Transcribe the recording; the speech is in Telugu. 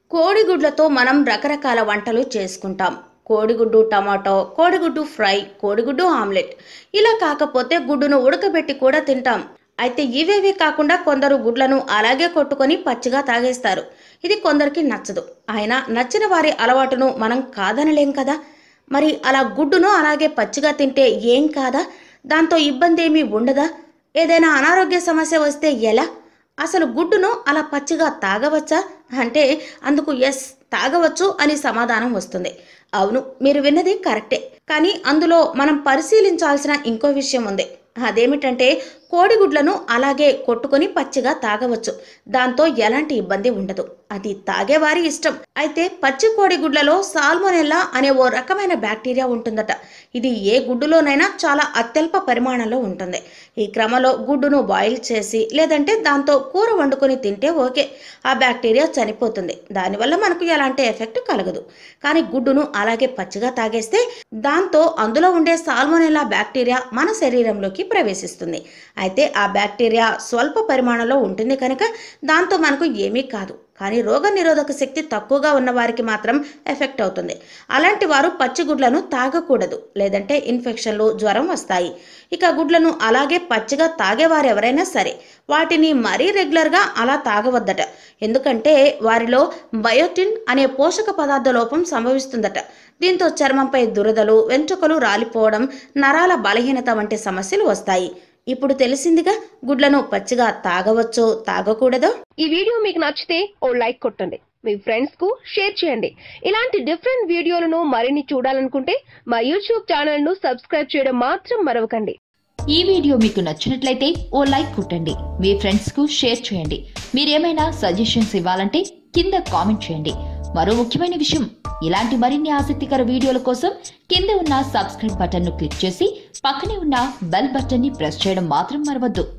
కోడిగుడ్లతో మనం రకరకాల వంటలు చేసుకుంటాం కోడిగుడ్డు టమాటో కోడిగుడ్డు ఫ్రై కోడిగుడ్డు ఆమ్లెట్ ఇలా కాకపోతే గుడ్డును ఉడకబెట్టి కూడా తింటాం అయితే ఇవేవి కాకుండా కొందరు గుడ్లను అలాగే కొట్టుకొని పచ్చిగా తాగేస్తారు ఇది కొందరికి నచ్చదు అయినా నచ్చిన వారి అలవాటును మనం కాదనలేం కదా మరి అలా గుడ్డును అలాగే పచ్చిగా తింటే ఏం కాదా దాంతో ఇబ్బంది ఏమీ ఉండదా ఏదైనా అనారోగ్య సమస్య వస్తే ఎలా అసలు గుడ్డును అలా పచ్చిగా తాగవచ్చా అంటే అందుకు ఎస్ తాగవచ్చు అని సమాధానం వస్తుంది అవును మీరు విన్నది కరెక్టే కానీ అందులో మనం పరిశీలించాల్సిన ఇంకో విషయం ఉంది అదేమిటంటే కోడిగుడ్లను అలాగే కొట్టుకొని పచ్చిగా తాగవచ్చు దాంతో ఎలాంటి ఇబ్బంది ఉండదు అది తాగేవారి ఇష్టం అయితే పచ్చి కోడిగుడ్లలో సాల్మొనెల్లా అనే ఓ రకమైన బ్యాక్టీరియా ఉంటుందట ఇది ఏ గుడ్డులోనైనా చాలా అత్యల్ప పరిమాణంలో ఉంటుంది ఈ క్రమంలో గుడ్డును బాయిల్ చేసి లేదంటే దాంతో కూర వండుకొని తింటే ఓకే ఆ బ్యాక్టీరియా చనిపోతుంది దానివల్ల మనకు ఎలాంటి ఎఫెక్ట్ కలగదు కానీ గుడ్డును అలాగే పచ్చిగా తాగేస్తే దాంతో అందులో ఉండే సాల్మొనెల్లా బ్యాక్టీరియా మన శరీరంలోకి ప్రవేశిస్తుంది అయితే ఆ బ్యాక్టీరియా స్వల్ప పరిమాణంలో ఉంటుంది కనుక దాంతో మనకు ఏమీ కాదు కానీ రోగ నిరోధక శక్తి తక్కువగా ఉన్న వారికి మాత్రం ఎఫెక్ట్ అవుతుంది అలాంటి వారు పచ్చి గుడ్లను తాగకూడదు లేదంటే ఇన్ఫెక్షన్లు జ్వరం వస్తాయి ఇక గుడ్లను అలాగే పచ్చిగా తాగేవారు ఎవరైనా సరే వాటిని మరీ రెగ్యులర్గా అలా తాగవద్దట ఎందుకంటే వారిలో బయోటిన్ అనే పోషక పదార్థ లోపం సంభవిస్తుందట దీంతో చర్మంపై దురదలు వెంట్రుకలు రాలిపోవడం నరాల బలహీనత వంటి సమస్యలు వస్తాయి ఇప్పుడు తెలిసిందిగా గుడ్లను పచ్చిగా తాగవచ్చో తాగకూడదో ఈ వీడియో మీకు నచ్చితే ఓ లైక్ కొట్టండి మీ ఫ్రెండ్స్ కు షేర్ చేయండి ఇలాంటి డిఫరెంట్ వీడియోలను మరిన్ని చూడాలనుకుంటే మా యూట్యూబ్ ఛానల్ ను సబ్స్క్రైబ్ చేయడం మాత్రం మరవకండి ఈ వీడియో మీకు నచ్చినట్లయితే ఓ లైక్ కొట్టండి మీ ఫ్రెండ్స్ కు షేర్ చేయండి మీరేమైనా సజెషన్స్ ఇవ్వాలంటే కింద కామెంట్ చేయండి మరో ముఖ్యమైన విషయం ఇలాంటి మరిన్ని ఆసక్తికర వీడియోల కోసం కింద ఉన్న సబ్స్క్రైబ్ బటన్ ను క్లిక్ చేసి పక్కనే ఉన్న బెల్ బటన్ ని ప్రెస్ చేయడం మాత్రం మరవద్దు